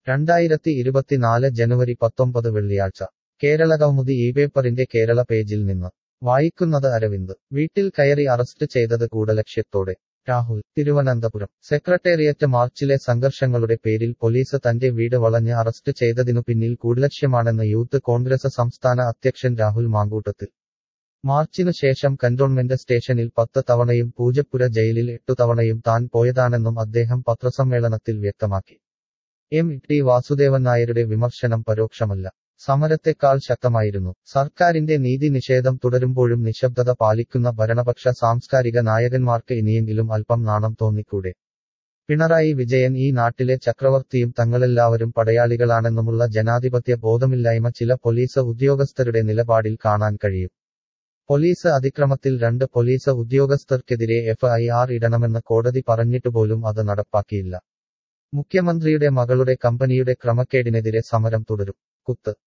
രണ്ടായിരത്തി ഇരുപത്തിനാല് ജനുവരി പത്തൊമ്പത് വെള്ളിയാഴ്ച കേരള കൗമുദി ഈ പേപ്പറിന്റെ കേരള പേജിൽ നിന്ന് വായിക്കുന്നത് അരവിന്ദ് വീട്ടിൽ കയറി അറസ്റ്റ് ചെയ്തത് ഗൂഢലക്ഷ്യത്തോടെ രാഹുൽ തിരുവനന്തപുരം സെക്രട്ടേറിയറ്റ് മാർച്ചിലെ സംഘർഷങ്ങളുടെ പേരിൽ പോലീസ് തന്റെ വീട് വളഞ്ഞ് അറസ്റ്റ് ചെയ്തതിനു പിന്നിൽ ഗൂഢലക്ഷ്യമാണെന്ന് യൂത്ത് കോൺഗ്രസ് സംസ്ഥാന അധ്യക്ഷൻ രാഹുൽ മാങ്കൂട്ടത്തിൽ മാർച്ചിനു ശേഷം കന്റോൺമെന്റ് സ്റ്റേഷനിൽ പത്ത് തവണയും പൂജപ്പുര ജയിലിൽ എട്ടു തവണയും താൻ പോയതാണെന്നും അദ്ദേഹം പത്രസമ്മേളനത്തിൽ വ്യക്തമാക്കി എം ടി വാസുദേവൻ നായരുടെ വിമർശനം പരോക്ഷമല്ല സമരത്തെക്കാൾ ശക്തമായിരുന്നു സർക്കാരിന്റെ നീതി നിഷേധം തുടരുമ്പോഴും നിശബ്ദത പാലിക്കുന്ന ഭരണപക്ഷ സാംസ്കാരിക നായകന്മാർക്ക് ഇനിയെങ്കിലും അല്പം നാണം തോന്നിക്കൂടെ പിണറായി വിജയൻ ഈ നാട്ടിലെ ചക്രവർത്തിയും തങ്ങളെല്ലാവരും പടയാളികളാണെന്നുമുള്ള ജനാധിപത്യ ബോധമില്ലായ്മ ചില പോലീസ് ഉദ്യോഗസ്ഥരുടെ നിലപാടിൽ കാണാൻ കഴിയും പോലീസ് അതിക്രമത്തിൽ രണ്ട് പോലീസ് ഉദ്യോഗസ്ഥർക്കെതിരെ എഫ് ഐ ആർ ഇടണമെന്ന് കോടതി പറഞ്ഞിട്ടുപോലും അത് നടപ്പാക്കിയില്ല മുഖ്യമന്ത്രിയുടെ മകളുടെ കമ്പനിയുടെ ക്രമക്കേടിനെതിരെ സമരം തുടരും കുത്ത്